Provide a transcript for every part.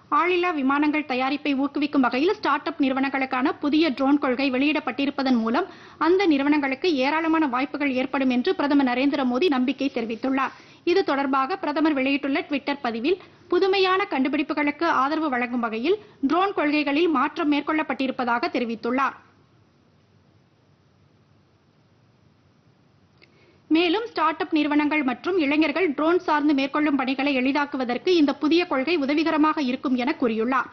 ஆளில்லா விமானங்கள் தயாரிப்பை ஊக்குவிக்கும் வகையில் ஸ்டார்ட் அப் நிறுவனங்களுக்கான புதிய ட்ரோன் கொள்கை வெளியிடப்பட்டிருப்பதன் மூலம் அந்த நிறுவனங்களுக்கு ஏராளமான வாய்ப்புகள் ஏற்படும் என்று பிரதமர் நரேந்திர மோடி நம்பிக்கை தெரிவித்துள்ளார் இது தொடர்பாக பிரதமர் வெளியிட்டுள்ள ட்விட்டர் பதிவில் புதுமையான கண்டுபிடிப்புகளுக்கு ஆதரவு வழங்கும் வகையில் ட்ரோன் கொள்கைகளில் மாற்றம் மேற்கொள்ளப்பட்டிருப்பதாக தெரிவித்துள்ளார் மேலும் ஸ்டார்ட் அப் நிறுவனங்கள் மற்றும் இளைஞர்கள் ட்ரோன் சார்ந்து மேற்கொள்ளும் பணிகளை எளிதாக்குவதற்கு இந்த புதிய கொள்கை உதவிகரமாக இருக்கும் என கூறியுள்ளார்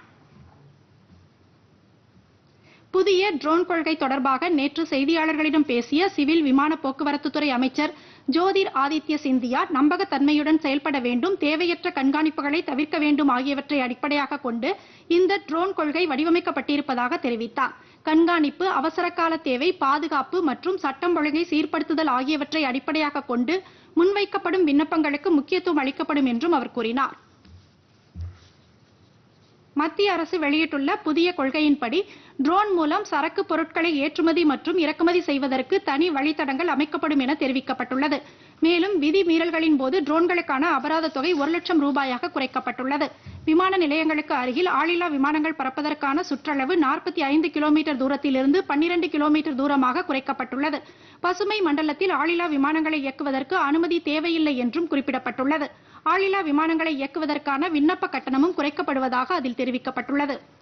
புதிய ட்ரோன் கொள்கை தொடர்பாக நேற்று செய்தியாளர்களிடம் பேசிய சிவில் விமான போக்குவரத்துத்துறை அமைச்சர் ஜோதிர் ஆதித்ய சிந்தியா நம்பகத்தன்மையுடன் செயல்பட வேண்டும் தேவையற்ற கண்காணிப்புகளை தவிர்க்க வேண்டும் ஆகியவற்றை அடிப்படையாக கொண்டு இந்த ட்ரோன் கொள்கை வடிவமைக்கப்பட்டிருப்பதாக தெரிவித்தார் கண்காணிப்பு அவசரகால தேவை பாதுகாப்பு மற்றும் சட்டம் ஒழுங்கை சீர்படுத்துதல் ஆகியவற்றை அடிப்படையாக கொண்டு முன்வைக்கப்படும் விண்ணப்பங்களுக்கு முக்கியத்துவம் அளிக்கப்படும் என்றும் அவர் கூறினார் மத்திய அரசு வெளியிட்டுள்ள புதிய கொள்கையின்படி ட்ரோன் மூலம் சரக்கு பொருட்களை ஏற்றுமதி மற்றும் இறக்குமதி செய்வதற்கு தனி வழித்தடங்கள் அமைக்கப்படும் என தெரிவிக்கப்பட்டுள்ளது மேலும் விதி மீறல்களின் போது ட்ரோன்களுக்கான அபராத தொகை ஒரு லட்சம் ரூபாயாக குறைக்கப்பட்டுள்ளது விமான நிலையங்களுக்கு அருகில் ஆளில்லா விமானங்கள் பறப்பதற்கான சுற்றளவு நாற்பத்தி ஐந்து கிலோமீட்டர் தூரத்திலிருந்து பன்னிரண்டு கிலோமீட்டர் தூரமாக குறைக்கப்பட்டுள்ளது பசுமை மண்டலத்தில் ஆளில்லா விமானங்களை இயக்குவதற்கு அனுமதி தேவையில்லை என்றும் குறிப்பிடப்பட்டுள்ளது ஆளில்லா விமானங்களை இயக்குவதற்கான விண்ணப்ப கட்டணமும் குறைக்கப்படுவதாக அதில் தெரிவிக்கப்பட்டுள்ளது